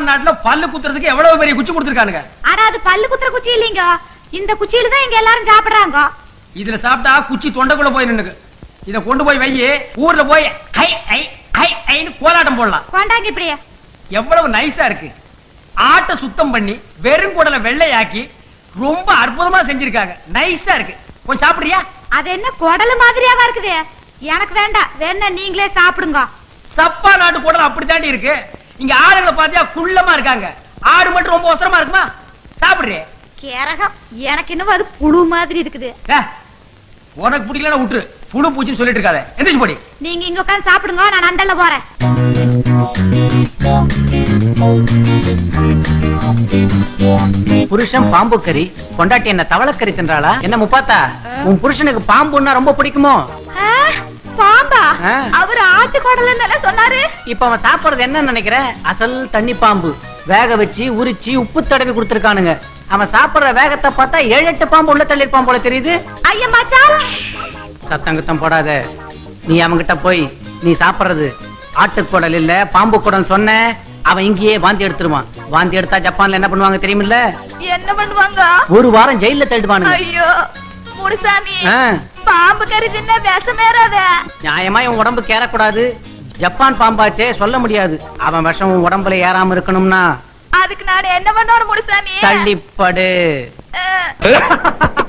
Japan நாட்டுல பல்லு குத்துறதுக்கு எவ்வளவு பெரிய குச்சி கொடுத்துருக்கானுங்க ஆனா அது பல்லு குத்துற குச்சி இல்லைங்க இந்த குச்சியில தான் இங்க எல்லாரும் சாப்பிடுறாங்க இதுல சாப்பிட்டா குச்சி தொண்டைக்குள்ள போய் நின்னுக்கு இத கொண்டு போய் வை ஊர்ல போய் ஐ ஐ ஐ ஐன்னு கோலாட்டம் போடலாம் கொண்டாங்க இப்படியே எவ்வளவு நைஸா இருக்கு ஆட்டை சுத்தம் பண்ணி வெறும் குடலை வெள்ளையாக்கி ரொம்ப அற்புதமா செஞ்சிருக்காங்க நைஸா இருக்கு கொஞ்சம் சாப்பிடுறியா அது என்ன குடலு மாதிரியாவா இருக்குது எனக்கு வேண்டாம் வேணா நீங்களே சாப்பிடுங்க சப்பா நாட்டு குடல் அப்படித்தாண்டி இருக்கு இங்க ஆடுகளை பாத்தியா குள்ளமா இருக்காங்க ஆடு மட்டும் ரொம்ப அவசரமா இருக்குமா சாப்பிடுறியே கேரகம் எனக்கு இன்னும் அது புழு மாதிரி இருக்குது ஏ, உனக்கு பிடிக்கலன்னா விட்டுரு புழு பூச்சின்னு சொல்லிட்டு இருக்காத எந்திரிச்சு போடி நீங்க இங்க உட்கார்ந்து சாப்பிடுங்க நான் அண்டல்ல போறேன் புருஷன் பாம்பு கறி கொண்டாட்டி என்ன தவளக்கறி தின்றாளா என்ன முப்பாத்தா உன் புருஷனுக்கு பாம்புன்னா ரொம்ப பிடிக்குமோ ஆ, பாம்பா ஆ. அவர் ஆட்டு குடலுன்னு சொன்னாரு இப்ப அவன் சாப்பிடுறது என்ன நினைக்கிற அசல் தண்ணி பாம்பு வேக வச்சு உரிச்சு உப்பு தடவி கொடுத்திருக்கானுங்க அவன் சாப்பிடுற வேகத்தை பார்த்தா ஏழு எட்டு பாம்பு உள்ள தள்ளிருப்பான் போல தெரியுது ஐயா மச்சான் சத்தம் குத்தம் போடாத நீ அவன்கிட்ட போய் நீ சாப்பிடுறது ஆட்டுக்குடல் இல்ல பாம்பு குடம் சொன்ன அவன் இங்கேயே வாந்தி எடுத்துருவான் வாந்தி எடுத்தா ஜப்பான்ல என்ன பண்ணுவாங்க தெரியுமில்ல என்ன பண்ணுவாங்க ஒரு வாரம் ஜெயில தள்ளிடுவானுங்க ஐயோ முனுசாமி ஆ. பாம்பு கறி தின்ன விஷமேறாத நியாயமா இவன் உடம்புக்கு ஏறக்கூடாது ஜப்பான் பாம்பாச்சே சொல்ல முடியாது அவன் விஷம் உன் உடம்புல ஏறாம இருக்கணும்னா அதுக்கு நான் என்ன பண்ணணும் முனுசாமி தள்ளிப்படு ஆ.